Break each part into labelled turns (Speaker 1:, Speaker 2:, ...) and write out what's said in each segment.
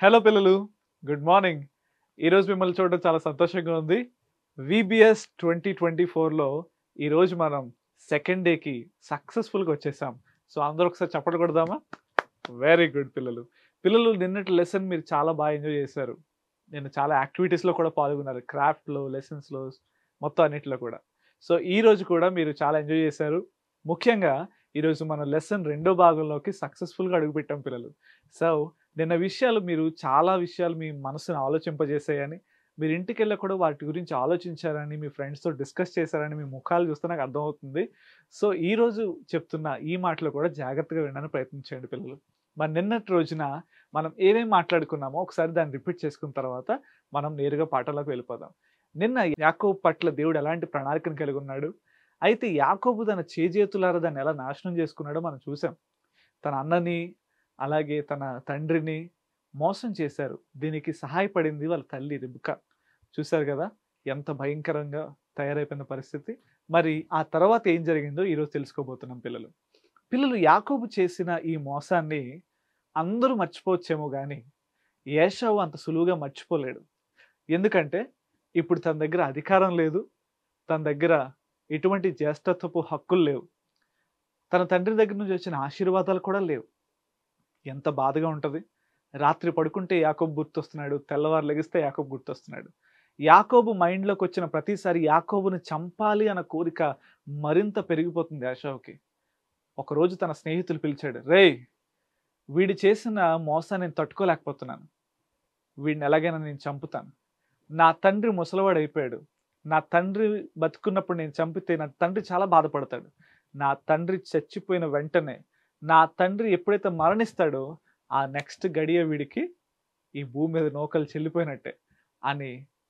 Speaker 1: Hello పిల్లలు good morning ఈరోజు మిమ్మల్ని చూడడం చాలా సంతోషంగా ఉంది విబిఎస్ ట్వంటీ ట్వంటీ ఫోర్లో ఈరోజు మనం సెకండ్ డేకి సక్సెస్ఫుల్గా వచ్చేసాం సో అందరూ ఒకసారి చప్పట్లు కొడదామా వెరీ గుడ్ పిల్లలు పిల్లలు నిన్నటి లెసన్ మీరు చాలా బాగా ఎంజాయ్ చేశారు నేను చాలా యాక్టివిటీస్లో కూడా పాల్గొన్నారు క్రాఫ్ట్లో లెసన్స్లో మొత్తం అన్నిటిలో కూడా సో ఈ రోజు కూడా మీరు చాలా ఎంజాయ్ చేశారు ముఖ్యంగా ఈరోజు మన లెసన్ రెండో భాగంలోకి సక్సెస్ఫుల్గా అడుగుపెట్టాం పిల్లలు సో నిన్న విషయాలు మీరు చాలా విషయాలు మీ మనసును ఆలోచింపజేసాయని మీరు ఇంటికి వెళ్ళి కూడా వాటి గురించి ఆలోచించారని మీ ఫ్రెండ్స్తో డిస్కస్ చేశారని మీ ముఖాలు చూస్తే నాకు అర్థమవుతుంది సో ఈ రోజు చెప్తున్న ఈ మాటలు కూడా జాగ్రత్తగా వినడానికి ప్రయత్నించండి పిల్లలు మరి నిన్నటి రోజున మనం ఏమేమి మాట్లాడుకున్నామో ఒకసారి దాన్ని రిపీట్ చేసుకున్న తర్వాత మనం నేరుగా పాఠంలోకి వెళ్ళిపోదాం నిన్న యాకోబు పట్ల దేవుడు ఎలాంటి ప్రణాళికను కలిగి ఉన్నాడు అయితే యాకోబు తన చేజేతులారా దాన్ని ఎలా నాశనం చేసుకున్నాడో మనం చూసాం తన అన్నని అలాగే తన తండ్రిని మోసం చేశారు దీనికి సహాయపడింది వాళ్ళ తల్లి రిబుక చూశారు కదా ఎంత భయంకరంగా తయారైపోయిన పరిస్థితి మరి ఆ తర్వాత ఏం జరిగిందో ఈరోజు తెలుసుకోబోతున్నాం పిల్లలు పిల్లలు యాకోబు చేసిన ఈ మోసాన్ని అందరూ మర్చిపోవచ్చేమో కానీ ఏషావు అంత సులువుగా మర్చిపోలేడు ఎందుకంటే ఇప్పుడు తన దగ్గర అధికారం లేదు తన దగ్గర ఎటువంటి జ్యేష్ఠత్వపు హక్కులు లేవు తన తండ్రి దగ్గర నుంచి వచ్చిన ఆశీర్వాదాలు కూడా లేవు ఎంత బాధగా ఉంటుంది రాత్రి పడుకుంటే యాకోబు గుర్తొస్తున్నాడు తెల్లవారు లెగిస్తే యాకోబు గుర్తొస్తున్నాడు యాకోబు మైండ్లోకి వచ్చిన ప్రతిసారి యాకోబుని చంపాలి అన్న కోరిక మరింత పెరిగిపోతుంది యాషావుకి ఒకరోజు తన స్నేహితులు పిలిచాడు రేయ్ వీడి చేసిన మోసాన్ని నేను తట్టుకోలేకపోతున్నాను వీడిని ఎలాగైనా నేను చంపుతాను నా తండ్రి ముసలివాడు అయిపోయాడు నా తండ్రి బతుకున్నప్పుడు నేను చంపితే నా తండ్రి చాలా బాధపడతాడు నా తండ్రి చచ్చిపోయిన వెంటనే నా తండ్రి ఎప్పుడైతే మరణిస్తాడో ఆ నెక్స్ట్ గడియ వీడికి ఈ భూమి మీద నౌకలు చెల్లిపోయినట్టే అని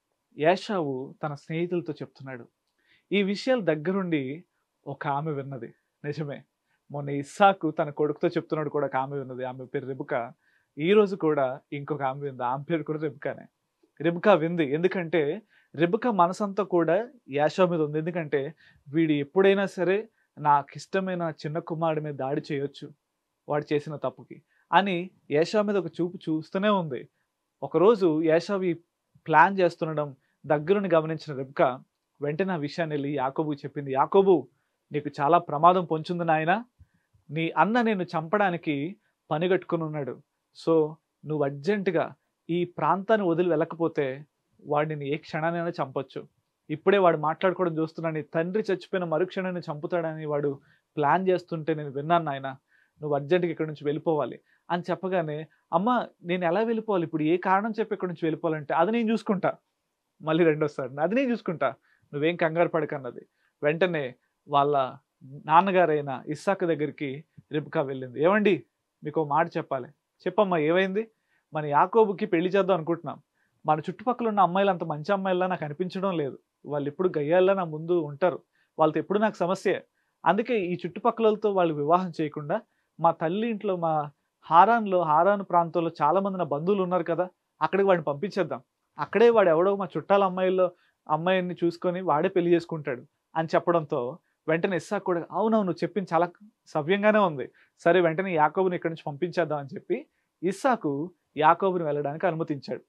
Speaker 1: యాషావు తన స్నేహితులతో చెప్తున్నాడు ఈ విషయాలు దగ్గరుండి ఒక ఆమె విన్నది నిజమే మొన్న ఇస్సాకు తన కొడుకుతో చెప్తున్నాడు కూడా ఒక ఆమె విన్నది ఆమె పేరు రిబుక ఈ రోజు కూడా ఇంకొక ఆమె వింది ఆమె పేరు కూడా రిబుకానే రిబుకా వింది ఎందుకంటే రిబుక మనసంతా కూడా యాషా మీద ఉంది ఎందుకంటే వీడు ఎప్పుడైనా సరే నాకు ఇష్టమైన చిన్న కుమారుడి మీద దాడి చేయొచ్చు వాడు చేసిన తప్పుకి అని ఏషా మీద ఒక చూపు చూస్తూనే ఉంది ఒకరోజు ఏషావి ప్లాన్ చేస్తుండడం దగ్గరుని గమనించిన రిబ్కా వెంటనే ఆ విషయాన్ని వెళ్ళి యాకోబు చెప్పింది యాకోబు నీకు చాలా ప్రమాదం పొంచుంది నాయన నీ అన్న నేను చంపడానికి పని కట్టుకుని ఉన్నాడు సో నువ్వు అర్జెంటుగా ఈ ప్రాంతాన్ని వదిలి వెళ్ళకపోతే వాడిని ఏ క్షణానైనా చంపొచ్చు ఇప్పుడే వాడు మాట్లాడుకోవడం చూస్తున్నాను నీ తండ్రి చచ్చిపోయిన మరుక్షణాన్ని చంపుతాడని వాడు ప్లాన్ చేస్తుంటే నేను విన్నాను నాయన నువ్వు అర్జెంటుగా ఇక్కడ నుంచి వెళ్ళిపోవాలి అని చెప్పగానే అమ్మ నేను ఎలా వెళ్ళిపోవాలి ఇప్పుడు ఏ కారణం చెప్పి ఇక్కడ నుంచి వెళ్ళిపోవాలంటే అది నేను చూసుకుంటా మళ్ళీ రెండోసారి అది నేను చూసుకుంటా నువ్వేం కంగారు పడకన్నది వెంటనే వాళ్ళ నాన్నగారైన ఇస్సాక్ దగ్గరికి రిబ్కా వెళ్ళింది ఏమండి మీకు ఓ మాట చెప్పాలి చెప్పమ్మా ఏమైంది మన యాకోబుకి పెళ్లి చేద్దాం అనుకుంటున్నాం మన చుట్టుపక్కల ఉన్న అమ్మాయిలు అంత మంచి అమ్మాయిలా నాకు అనిపించడం లేదు వాళ్ళు ఎప్పుడు గయ్యాల్లో నా ముందు ఉంటారు వాళ్ళతో ఎప్పుడు నాకు సమస్యే అందుకే ఈ చుట్టుపక్కలతో వాళ్ళు వివాహం చేయకుండా మా తల్లి ఇంట్లో మా హారాన్లో హారాన్ ప్రాంతంలో చాలా మంది నా బంధువులు ఉన్నారు కదా అక్కడికి వాడిని పంపించేద్దాం అక్కడే వాడు ఎవడో మా చుట్టాల అమ్మాయిల్లో అమ్మాయిని చూసుకొని వాడే పెళ్లి చేసుకుంటాడు అని చెప్పడంతో వెంటనే ఇస్సాకు కూడా అవునవును చెప్పింది చాలా సవ్యంగానే ఉంది సరే వెంటనే యాకోబుని ఇక్కడి నుంచి పంపించేద్దాం అని చెప్పి ఇస్సాకు యాకోబుని వెళ్ళడానికి అనుమతించాడు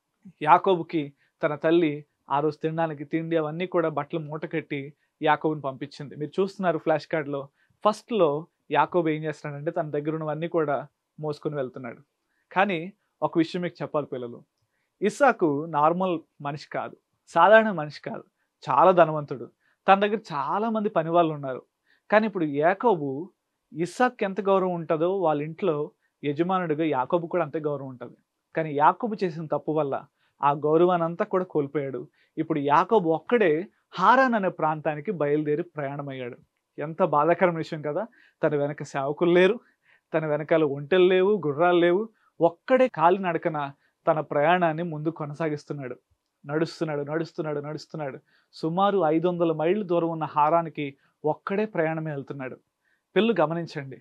Speaker 1: యాకోబుకి తన తల్లి ఆ రోజు తినడానికి తిండి అవన్నీ కూడా బట్టలు మూట కట్టి యాకోబుని పంపించింది మీరు చూస్తున్నారు ఫ్లాష్ కార్డ్లో ఫస్ట్లో యాకోబు ఏం చేస్తున్నాడంటే తన దగ్గర ఉన్నవన్నీ కూడా మోసుకొని వెళ్తున్నాడు కానీ ఒక విషయం మీకు చెప్పాలి పిల్లలు ఇస్సాకు నార్మల్ మనిషి కాదు సాధారణ మనిషి కాదు చాలా ధనవంతుడు తన దగ్గర చాలా మంది పని వాళ్ళు ఉన్నారు కానీ ఇప్పుడు యాకోబు ఇస్సాక్ ఎంత గౌరవం ఉంటుందో వాళ్ళ ఇంట్లో యజమానుడిగా యాకోబు కూడా అంతే గౌరవం ఉంటుంది కానీ యాకోబు చేసిన తప్పు వల్ల ఆ గౌరవాన్ని అంతా కూడా కోల్పోయాడు ఇప్పుడు యాకోబు ఒక్కడే హారాన్ అనే ప్రాంతానికి బయలుదేరి ప్రయాణమయ్యాడు ఎంత బాధాకరమైన విషయం కదా తన వెనక సేవకులు లేరు తన వెనకాల ఒంటెలు లేవు గుర్రాలు లేవు ఒక్కడే కాలినడకన తన ప్రయాణాన్ని ముందు కొనసాగిస్తున్నాడు నడుస్తున్నాడు నడుస్తున్నాడు నడుస్తున్నాడు సుమారు ఐదు వందల మైళ్ళు దూరం ఉన్న హారానికి ఒక్కడే ప్రయాణమే వెళ్తున్నాడు పిల్లలు గమనించండి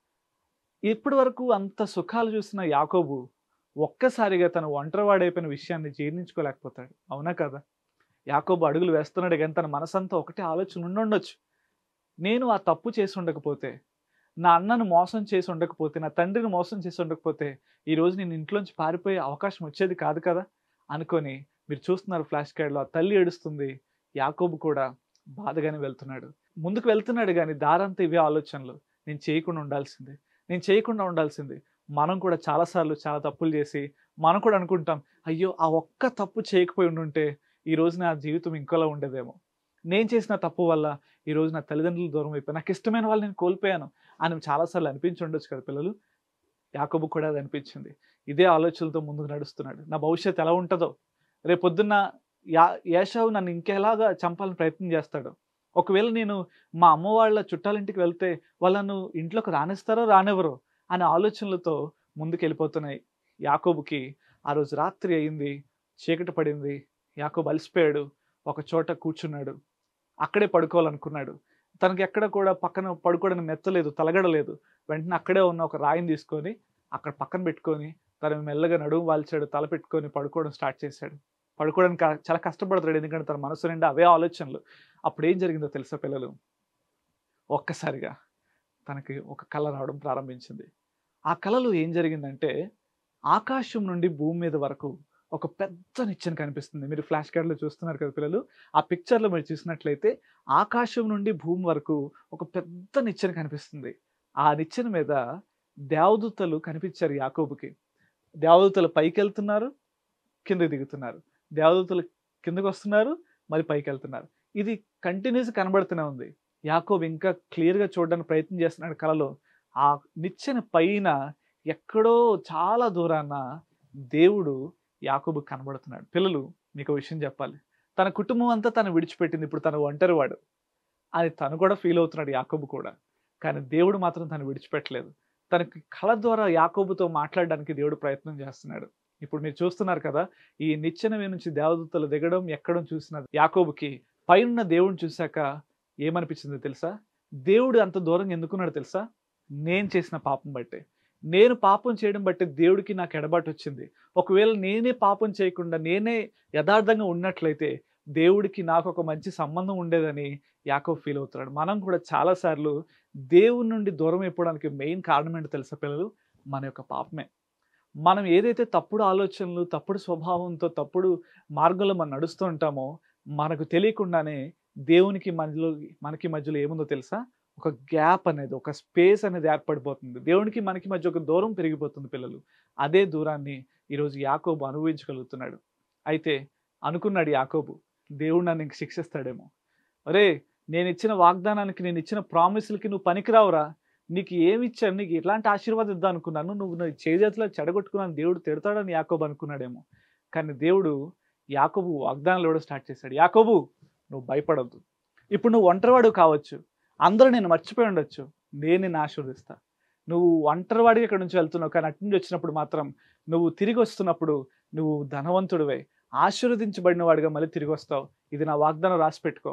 Speaker 1: ఇప్పటి వరకు అంత సుఖాలు చూసిన యాకోబు ఒక్కసారిగా తన ఒంటరివాడైపోయిన విషయాన్ని జీర్ణించుకోలేకపోతాడు అవునా కదా యాకోబు అడుగులు వేస్తున్నాడు కానీ తన మనసంతా ఒకటే ఆలోచన ఉండుండొచ్చు నేను ఆ తప్పు చేసి ఉండకపోతే నా అన్నను మోసం చేసి ఉండకపోతే నా తండ్రిని మోసం చేసి ఉండకపోతే ఈ రోజు నేను ఇంట్లోంచి పారిపోయే అవకాశం వచ్చేది కాదు కదా అనుకొని మీరు చూస్తున్నారు ఫ్లాష్ కార్డ్లో ఆ తల్లి ఏడుస్తుంది యాకోబు కూడా బాధగానే వెళ్తున్నాడు ముందుకు వెళ్తున్నాడు కానీ దారంతా ఇవే ఆలోచనలు నేను చేయకుండా ఉండాల్సింది నేను చేయకుండా ఉండాల్సింది మనం కూడా చాలాసార్లు చాలా తప్పులు చేసి మనం కూడా అనుకుంటాం అయ్యో ఆ ఒక్క తప్పు చేయకపోయి ఉండుంటే ఈ రోజు నా జీవితం ఇంకోలా ఉండేదేమో నేను చేసిన తప్పు వల్ల ఈ రోజు నా తల్లిదండ్రులు దూరం అయిపోయి నాకు ఇష్టమైన వాళ్ళు నేను కోల్పోయాను అని చాలాసార్లు అనిపించి ఉండొచ్చు కదా పిల్లలు యాకోబు కూడా అది అనిపించింది ఇదే ఆలోచనలతో ముందుకు నడుస్తున్నాడు నా భవిష్యత్తు ఎలా ఉంటుందో రేపొద్దున్న యా యాషావు నన్ను ఇంకెలాగా చంపాలని ప్రయత్నం చేస్తాడు ఒకవేళ నేను మా అమ్మ వాళ్ళ చుట్టాలింటికి వెళ్తే వాళ్ళను ఇంట్లోకి రానిస్తారో రానివ్వరో అనే ఆలోచనలతో ముందుకు వెళ్ళిపోతున్నాయి యాకోబుకి ఆ రోజు రాత్రి అయింది చీకటి పడింది యాకోబు అలసిపోయాడు ఒక చోట కూర్చున్నాడు అక్కడే పడుకోవాలనుకున్నాడు తనకి ఎక్కడ కూడా పక్కన పడుకోవడానికి మెత్తలేదు తలగడలేదు వెంటనే అక్కడే ఉన్న ఒక రాయిని తీసుకొని అక్కడ పక్కన పెట్టుకొని తను మెల్లగా నడుము వాల్చాడు తల పెట్టుకొని పడుకోవడం స్టార్ట్ చేశాడు పడుకోవడానికి కా- చాలా కష్టపడతాడు ఎందుకంటే తన మనసు నిండా అవే ఆలోచనలు అప్పుడు ఏం జరిగిందో తెలుసా పిల్లలు ఒక్కసారిగా తనకి ఒక కళ రావడం ప్రారంభించింది ఆ కళలో ఏం జరిగిందంటే ఆకాశం నుండి భూమి మీద వరకు ఒక పెద్ద నిచ్చెన కనిపిస్తుంది మీరు ఫ్లాష్ కార్డ్లో చూస్తున్నారు కదా పిల్లలు ఆ పిక్చర్లో మీరు చూసినట్లయితే ఆకాశం నుండి భూమి వరకు ఒక పెద్ద నిచ్చెన కనిపిస్తుంది ఆ నిచ్చెన మీద దేవదూతలు కనిపించారు యాకోబుకి దేవదూతలు పైకి వెళ్తున్నారు కిందకి దిగుతున్నారు దేవదూతలు కిందకు వస్తున్నారు మరి పైకి వెళ్తున్నారు ఇది కంటిన్యూస్ కనబడుతూనే ఉంది యాకోబ్ ఇంకా క్లియర్గా చూడడానికి ప్రయత్నం చేస్తున్నాడు కలలో ఆ నిచ్చెన పైన ఎక్కడో చాలా దూరాన దేవుడు యాకోబు కనబడుతున్నాడు పిల్లలు మీకు విషయం చెప్పాలి తన కుటుంబం అంతా తను విడిచిపెట్టింది ఇప్పుడు తను ఒంటరివాడు అని తను కూడా ఫీల్ అవుతున్నాడు యాకోబు కూడా కానీ దేవుడు మాత్రం తను విడిచిపెట్టలేదు తనకి కళ ద్వారా యాకోబుతో మాట్లాడడానికి దేవుడు ప్రయత్నం చేస్తున్నాడు ఇప్పుడు మీరు చూస్తున్నారు కదా ఈ నిచ్చెన మీద నుంచి దేవదూతలు దిగడం ఎక్కడం చూసిన యాకోబుకి పైన దేవుడిని చూశాక ఏమనిపించిందో తెలుసా దేవుడు అంత దూరంగా ఎందుకున్నాడు తెలుసా నేను చేసిన పాపం బట్టే నేను పాపం చేయడం బట్టి దేవుడికి నాకు ఎడబాటు వచ్చింది ఒకవేళ నేనే పాపం చేయకుండా నేనే యథార్థంగా ఉన్నట్లయితే దేవుడికి నాకు ఒక మంచి సంబంధం ఉండేదని యాకో ఫీల్ అవుతున్నాడు మనం కూడా చాలాసార్లు దేవుడి నుండి దూరం అయిపోవడానికి మెయిన్ కారణం ఏంటో తెలుసా పిల్లలు మన యొక్క పాపమే మనం ఏదైతే తప్పుడు ఆలోచనలు తప్పుడు స్వభావంతో తప్పుడు మార్గంలో మనం నడుస్తూ ఉంటామో మనకు తెలియకుండానే దేవునికి మధ్యలో మనకి మధ్యలో ఏముందో తెలుసా ఒక గ్యాప్ అనేది ఒక స్పేస్ అనేది ఏర్పడిపోతుంది దేవునికి మనకి మధ్య ఒక దూరం పెరిగిపోతుంది పిల్లలు అదే దూరాన్ని ఈరోజు యాకోబు అనుభవించగలుగుతున్నాడు అయితే అనుకున్నాడు యాకోబు దేవుడు నన్ను ఇంక శిక్షిస్తాడేమో అరే నేను ఇచ్చిన వాగ్దానానికి నేను ఇచ్చిన ప్రామిసులకి నువ్వు పనికిరావురా నీకు ఏమి ఇచ్చాను నీకు ఎట్లాంటి ఆశీర్వాదం ఇద్దాం అనుకున్నాను నువ్వు నా చేజేతిలో చెడగొట్టుకున్నాను దేవుడు తిడతాడని యాకోబు అనుకున్నాడేమో కానీ దేవుడు యాకోబు వాగ్దానాలు ఇవ్వడం స్టార్ట్ చేశాడు యాకోబు నువ్వు భయపడద్దు ఇప్పుడు నువ్వు ఒంటరివాడు కావచ్చు అందరూ నేను మర్చిపోయి ఉండొచ్చు నేను నిన్ను ఆశీర్వదిస్తా నువ్వు ఒంటరివాడిగా ఇక్కడ నుంచి వెళ్తున్నావు కానీ అటు నుంచి వచ్చినప్పుడు మాత్రం నువ్వు తిరిగి వస్తున్నప్పుడు నువ్వు ధనవంతుడివై ఆశీర్వదించబడిన వాడిగా మళ్ళీ తిరిగి వస్తావు ఇది నా వాగ్దానం రాసి పెట్టుకో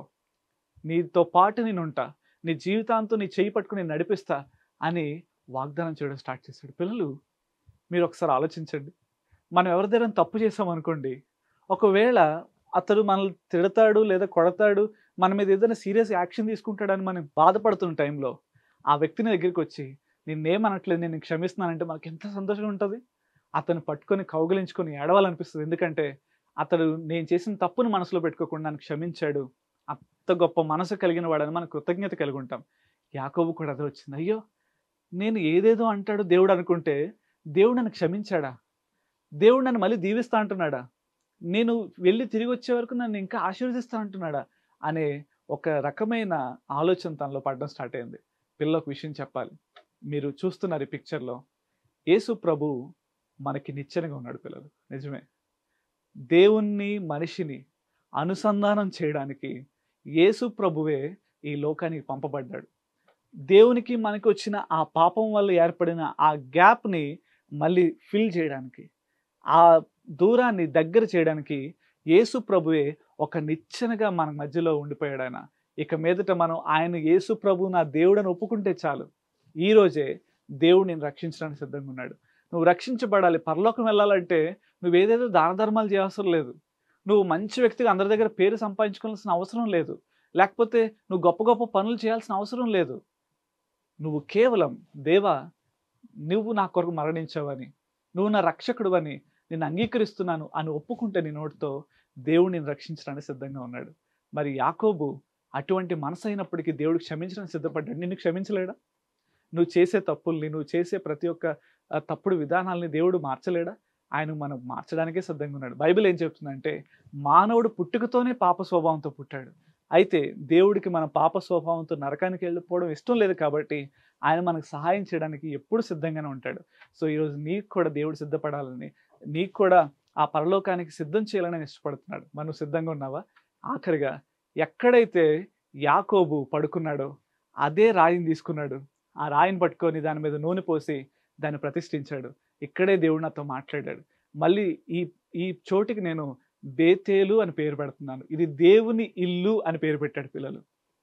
Speaker 1: నీతో పాటు నేను ఉంటా నీ జీవితాంతం నీ చేయి పట్టుకుని నేను నడిపిస్తా అని వాగ్దానం చేయడం స్టార్ట్ చేశాడు పిల్లలు మీరు ఒకసారి ఆలోచించండి మనం ఎవరి దగ్గర తప్పు చేసాం అనుకోండి ఒకవేళ అతడు మనల్ని తిడతాడు లేదా కొడతాడు మన మీద ఏదైనా సీరియస్ యాక్షన్ తీసుకుంటాడని మనం బాధపడుతున్న టైంలో ఆ వ్యక్తిని దగ్గరికి వచ్చి నిన్నేమనట్లేదు నేను నీకు క్షమిస్తున్నానంటే మనకి ఎంత సంతోషంగా ఉంటుంది అతను పట్టుకొని కౌగిలించుకొని ఏడవాలనిపిస్తుంది ఎందుకంటే అతడు నేను చేసిన తప్పును మనసులో పెట్టుకోకుండా నన్ను క్షమించాడు అంత గొప్ప మనసు కలిగిన వాడని మనం కృతజ్ఞత కలిగి ఉంటాం యాకోబు కూడా అదే వచ్చింది అయ్యో నేను ఏదేదో అంటాడు దేవుడు అనుకుంటే దేవుడు నన్ను క్షమించాడా దేవుడు నన్ను మళ్ళీ దీవిస్తా అంటున్నాడా నేను వెళ్ళి తిరిగి వచ్చే వరకు నన్ను ఇంకా ఆశీర్వదిస్తా అంటున్నాడా అనే ఒక రకమైన ఆలోచన తనలో పడడం స్టార్ట్ అయింది పిల్లలకు విషయం చెప్పాలి మీరు చూస్తున్నారు ఈ పిక్చర్లో యేసు ప్రభు మనకి నిచ్చెనగా ఉన్నాడు పిల్లలు నిజమే దేవుణ్ణి మనిషిని అనుసంధానం చేయడానికి యేసు ప్రభువే ఈ లోకానికి పంపబడ్డాడు దేవునికి మనకి వచ్చిన ఆ పాపం వల్ల ఏర్పడిన ఆ గ్యాప్ని మళ్ళీ ఫిల్ చేయడానికి ఆ దూరాన్ని దగ్గర చేయడానికి యేసు ప్రభువే ఒక నిచ్చెనగా మన మధ్యలో ఉండిపోయాడు ఆయన ఇక మీదట మనం ఆయన యేసు ప్రభు నా దేవుడని ఒప్పుకుంటే చాలు ఈ రోజే దేవుడు నేను రక్షించడానికి సిద్ధంగా ఉన్నాడు నువ్వు రక్షించబడాలి పరలోకం వెళ్ళాలంటే నువ్వు ఏదేదో దాన ధర్మాలు చేయవసరం లేదు నువ్వు మంచి వ్యక్తిగా అందరి దగ్గర పేరు సంపాదించుకోవాల్సిన అవసరం లేదు లేకపోతే నువ్వు గొప్ప గొప్ప పనులు చేయాల్సిన అవసరం లేదు నువ్వు కేవలం దేవా నువ్వు నా కొరకు మరణించావని నువ్వు నా రక్షకుడువని నేను అంగీకరిస్తున్నాను అని ఒప్పుకుంటే నీ నోటితో దేవుడు నేను రక్షించడానికి సిద్ధంగా ఉన్నాడు మరి యాకోబు అటువంటి మనసు అయినప్పటికీ దేవుడు క్షమించడానికి సిద్ధపడ్డాడు నిన్ను క్షమించలేడా నువ్వు చేసే తప్పుల్ని నువ్వు చేసే ప్రతి ఒక్క ఆ, తప్పుడు విధానాల్ని దేవుడు మార్చలేడా ఆయన మనం మార్చడానికే సిద్ధంగా ఉన్నాడు బైబిల్ ఏం చెప్తుందంటే మానవుడు పుట్టుకతోనే పాప స్వభావంతో పుట్టాడు అయితే దేవుడికి మన పాప స్వభావంతో నరకానికి వెళ్ళిపోవడం ఇష్టం లేదు కాబట్టి ఆయన మనకు సహాయం చేయడానికి ఎప్పుడు సిద్ధంగానే ఉంటాడు సో ఈరోజు నీకు కూడా దేవుడు సిద్ధపడాలని నీకు కూడా ఆ పరలోకానికి సిద్ధం చేయాలని ఆయన ఇష్టపడుతున్నాడు మనం సిద్ధంగా ఉన్నావా ఆఖరిగా ఎక్కడైతే యాకోబు పడుకున్నాడో అదే రాయిని తీసుకున్నాడు ఆ రాయిని పట్టుకొని దాని మీద నూనె పోసి దాన్ని ప్రతిష్ఠించాడు ఇక్కడే దేవుడు నాతో మాట్లాడాడు మళ్ళీ ఈ ఈ చోటికి నేను బేతేలు అని పేరు పెడుతున్నాను ఇది దేవుని ఇల్లు అని పేరు పెట్టాడు పిల్లలు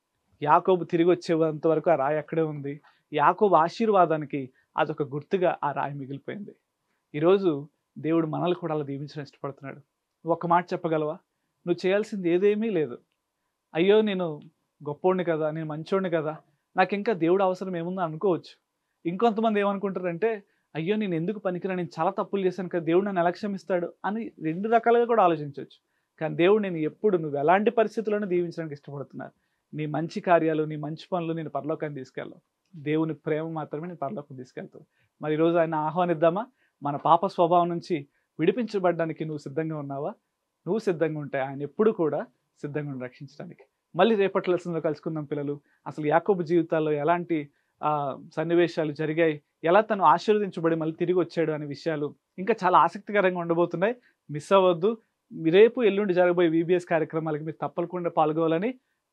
Speaker 1: యాకోబు తిరిగి వచ్చేంత వరకు ఆ రాయి అక్కడే ఉంది యాకోబు ఆశీర్వాదానికి అదొక గుర్తుగా ఆ రాయి మిగిలిపోయింది ఈరోజు దేవుడు మనల్ని కూడా అలా దీవించడం ఇష్టపడుతున్నాడు నువ్వు ఒక మాట చెప్పగలవా నువ్వు చేయాల్సింది ఏదేమీ లేదు అయ్యో నేను గొప్పోడిని కదా నేను మంచోడిని కదా నాకు ఇంకా దేవుడు అవసరం ఏముందో అనుకోవచ్చు ఇంకొంతమంది ఏమనుకుంటారంటే అయ్యో నేను ఎందుకు పనికిరా నేను చాలా తప్పులు చేశాను కదా దేవుడు నన్ను ఎలా క్షమిస్తాడు అని రెండు రకాలుగా కూడా ఆలోచించవచ్చు కానీ దేవుడు నేను ఎప్పుడు నువ్వు ఎలాంటి పరిస్థితుల్లోనూ దీవించడానికి ఇష్టపడుతున్నారు నీ మంచి కార్యాలు నీ మంచి పనులు నేను పరలోకాన్ని తీసుకెళ్ళావు దేవుని ప్రేమ మాత్రమే నేను పరలోకం తీసుకెళ్తావు మరి ఈరోజు ఆయన ఆహ్వానిద్దామా మన పాప స్వభావం నుంచి విడిపించబడడానికి నువ్వు సిద్ధంగా ఉన్నావా నువ్వు సిద్ధంగా ఉంటే ఆయన ఎప్పుడు కూడా సిద్ధంగా ఉండి రక్షించడానికి మళ్ళీ రేపటి లెసన్లో కలుసుకుందాం పిల్లలు అసలు యాకోబు జీవితాల్లో ఎలాంటి ఆ, సన్నివేశాలు జరిగాయి ఎలా తను ఆశీర్వదించబడి మళ్ళీ తిరిగి వచ్చాడు అనే విషయాలు ఇంకా చాలా ఆసక్తికరంగా ఉండబోతున్నాయి మిస్ అవ్వద్దు రేపు ఎల్లుండి జరగబోయే విబిఎస్ కార్యక్రమాలకి మీరు తప్పకుండా పాల్గొవాలని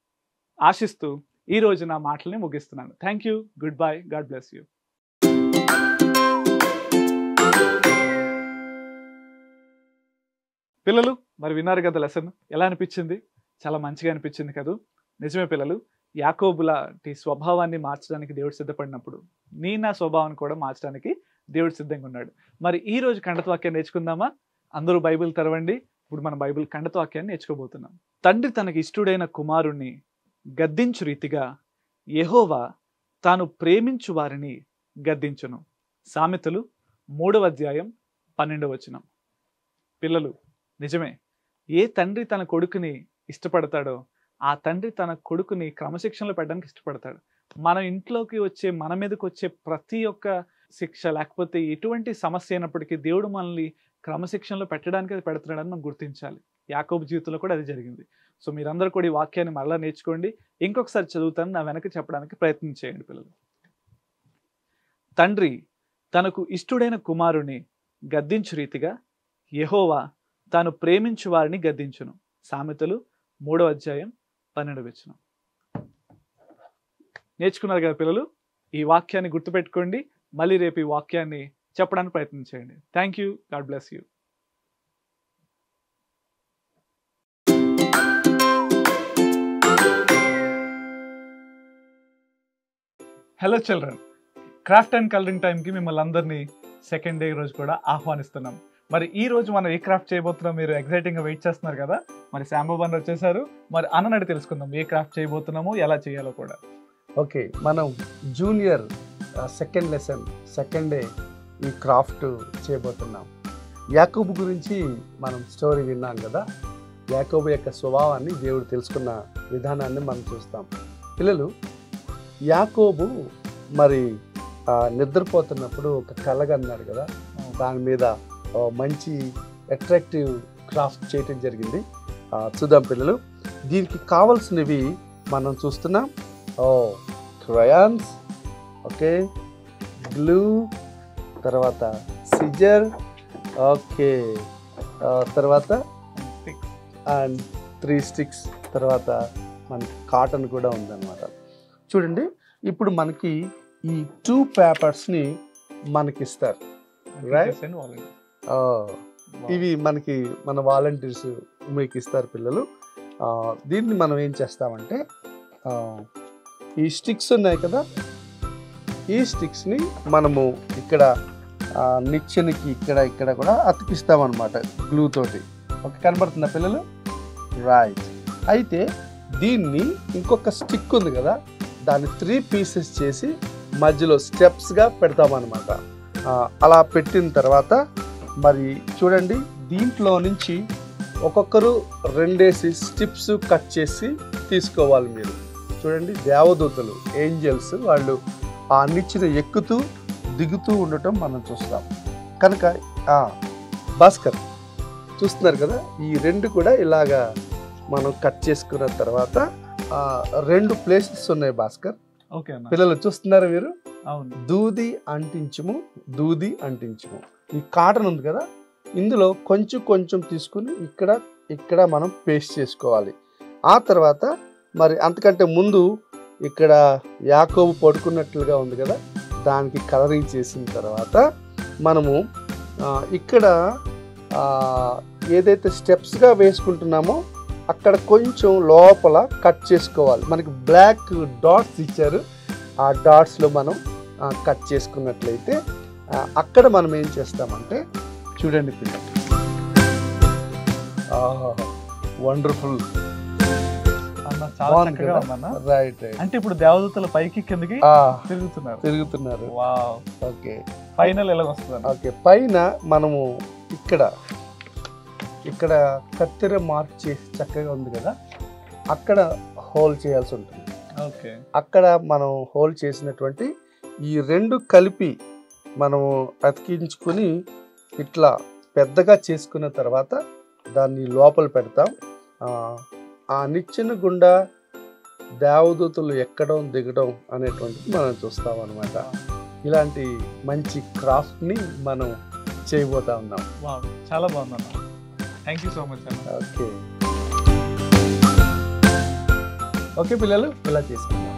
Speaker 1: ఆశిస్తూ ఈ రోజు నా మాటల్ని ముగిస్తున్నాను thank you good bye god bless you పిల్లలు మరి విన్నారు కదా లెసన్ ఎలా అనిపించింది చాలా మంచిగా అనిపించింది కదా నిజమే పిల్లలు యాకోబులాంటి స్వభావాన్ని మార్చడానికి దేవుడు సిద్ధపడినప్పుడు నీ నా స్వభావాన్ని కూడా మార్చడానికి దేవుడు సిద్ధంగా ఉన్నాడు మరి ఈ రోజు ఖండత వాక్యాన్ని నేర్చుకుందామా అందరూ బైబిల్ తెరవండి ఇప్పుడు మనం బైబిల్ ఖండత వాక్యాన్ని నేర్చుకోబోతున్నాం తండ్రి తనకి ఇష్టుడైన కుమారుణ్ణి గద్దించు రీతిగా యెహోవా తాను ప్రేమించు వారిని గద్దించును సామెతలు మూడవ అధ్యాయం పన్నెండవ వచనం పిల్లలు నిజమే ఏ తండ్రి తన కొడుకుని ఇష్టపడతాడో ఆ తండ్రి తన కొడుకుని క్రమశిక్షణలో పెట్టడానికి ఇష్టపడతాడు మన ఇంట్లోకి వచ్చే మన మీదకి వచ్చే ప్రతి ఒక్క శిక్ష లేకపోతే ఎటువంటి సమస్య అయినప్పటికీ దేవుడు మనల్ని క్రమశిక్షణలో పెట్టడానికి అది పెడుతున్నాడని మనం గుర్తించాలి యాకోబు జీవితంలో కూడా అది జరిగింది సో మీరందరూ కూడా ఈ వాక్యాన్ని మరలా నేర్చుకోండి ఇంకొకసారి చదువుతాను నా వెనక చెప్పడానికి ప్రయత్నం చేయండి పిల్లలు తండ్రి తనకు ఇష్టుడైన కుమారుని గద్దించు రీతిగా యెహోవా తాను ప్రేమించు వారిని గద్దించును సామెతలు మూడో అధ్యాయం పన్నెండు వచ్చిన నేర్చుకున్నారు కదా పిల్లలు ఈ వాక్యాన్ని గుర్తుపెట్టుకోండి మళ్ళీ రేపు ఈ వాక్యాన్ని చెప్పడానికి ప్రయత్నం చేయండి thank you god bless you hello children craft and colouring టైంకి మిమ్మల్ని అందరినీ సెకండ్ డే రోజు కూడా ఆహ్వానిస్తున్నాం మరి ఈ రోజు మనం ఏ క్రాఫ్ట్ చేయబోతున్నాం మీరు ఎగ్జైటింగ్ గా వెయిట్ చేస్తున్నారు కదా మరి శాంబాబన్ వచ్చేసారు మరి అన్ననడి తెలుసుకుందాం ఏ క్రాఫ్ట్ చేయబోతున్నామో ఎలా చేయాలో కూడా
Speaker 2: ఓకే మనం junior second lesson second day ఈ క్రాఫ్ట్ చేయబోతున్నాం యాకోబు గురించి మనం స్టోరీ విన్నాం కదా యాకోబు యొక్క స్వభావాన్ని దేవుడు తెలుసుకున్న విధానాన్ని మనం చూస్తాం పిల్లలు యాకోబు మరి ఆ, నిద్రపోతున్నప్పుడు ఒక కలగన్నాడు కదా దాని మీద ఆ, మంచి అట్రాక్టివ్ క్రాఫ్ట్ చేయటం జరిగింది ఆ, చూద్దాం పిల్లలు దీనికి కావాల్సినవి మనం చూస్తున్నాం ఓ క్రయాన్స్ ఓకే గ్లూ తర్వాత సిజర్ ఓకే ఆ, తర్వాత అండ్ త్రీ స్టిక్స్ తర్వాత మనకి కాటన్ కూడా ఉందన్నమాట చూడండి ఇప్పుడు మనకి ఈ టూ పేపర్స్ని మనకి ఇస్తారు Right. ఆ, ఇవి మనకి మన వాలంటీర్స్ మీకు ఇస్తారు పిల్లలు ఆ, దీన్ని మనం ఏం చేస్తామంటే ఆ, ఈ స్టిక్స్ ఉన్నాయి కదా ఈ స్టిక్స్ని మనము ఇక్కడ ఆ, నిచ్చెనకి ఇక్కడ ఇక్కడ కూడా అతికిస్తామన్నమాట గ్లూ తోటి ఓకే కనబడుతుందా పిల్లలు రైట్ అయితే దీన్ని ఇంకొక స్టిక్ ఉంది కదా దాన్ని త్రీ పీసెస్ చేసి మధ్యలో స్టెప్స్గా పెడతామన్నమాట ఆ, అలా పెట్టిన తర్వాత మరి చూడండి దీంట్లో నుంచి ఒక్కొక్కరు రెండేసి స్టిప్స్ కట్ చేసి తీసుకోవాలి మీరు చూడండి దేవదూతలు ఏంజల్స్ వాళ్ళు ఆ నిచ్చెన ఎక్కుతూ దిగుతూ ఉండటం మనం చూస్తాం కనుక ఆ, భాస్కర్ చూస్తున్నారు కదా ఈ రెండు కూడా ఇలాగా మనం కట్ చేసుకున్న తర్వాత ఆ, రెండు ప్లేసెస్ ఉన్నాయి భాస్కర్
Speaker 1: ఓకే అన్న
Speaker 2: పిల్లలు చూస్తున్నారు మీరు
Speaker 1: అవును
Speaker 2: దూది అంటించుము దూది అంటించుము ఈ కాటన్ ఉంది కదా ఇందులో కొంచెం కొంచెం తీసుకుని ఇక్కడ ఇక్కడ మనం పేస్ట్ చేసుకోవాలి ఆ తర్వాత మరి అంతకంటే ముందు ఇక్కడ యాకోబు పడుకున్నట్లుగా ఉంది కదా దానికి కలరింగ్ చేసిన తర్వాత మనము ఆ, ఇక్కడ ఆ, ఏదైతే స్టెప్స్గా వేసుకుంటున్నామో అక్కడ కొంచెం లోపల కట్ చేసుకోవాలి మనకి బ్లాక్ డాట్స్ ఇచ్చారు ఆ డాట్స్లో మనం ఆ, కట్ చేసుకున్నట్లయితే ఆ, అక్కడ మనం ఏం చేస్తామంటే చూడండి పిల్లలు వండర్ఫుల్
Speaker 1: అన్న చాలా
Speaker 2: బాగుంది
Speaker 1: చక్కగా
Speaker 2: కదా?
Speaker 1: ఉందన్న
Speaker 2: రైట్ రైట్
Speaker 1: అంటే ఇప్పుడు దేవదూతల పైకి కిందకి తిరుగుతున్నారు
Speaker 2: తిరుగుతున్నారు
Speaker 1: వావ్
Speaker 2: ఓకే
Speaker 1: ఫైనల్ ఎలా వస్తుంది
Speaker 2: ఓకే పైన మనము ఇక్కడ ఇక్కడ కత్తెర మార్క్ చేసి చక్కగా ఉంది కదా అక్కడ హోల్ చేయాల్సి ఉంటుంది
Speaker 1: ఓకే
Speaker 2: అక్కడ మనం హోల్ చేసినటువంటి ఈ రెండు కలిపి మనము అతికించుకుని ఇట్లా పెద్దగా చేసుకున్న తర్వాత దాన్ని లోపల పెడతాం ఆ, ఆ నిచ్చెన గుండా దేవదూతలు ఎక్కడం దిగడం అనేటువంటిది మనం చూస్తాం అనమాట ఇలాంటి మంచి క్రాఫ్ట్ని మనం చేయబోతా ఉన్నాం
Speaker 1: వావ్ చాలా బాగుందన్న థ్యాంక్ యూ సో మచ్ అన్న
Speaker 2: ఓకే ఓకే పిల్లలు ఇలా చేసుకుందాం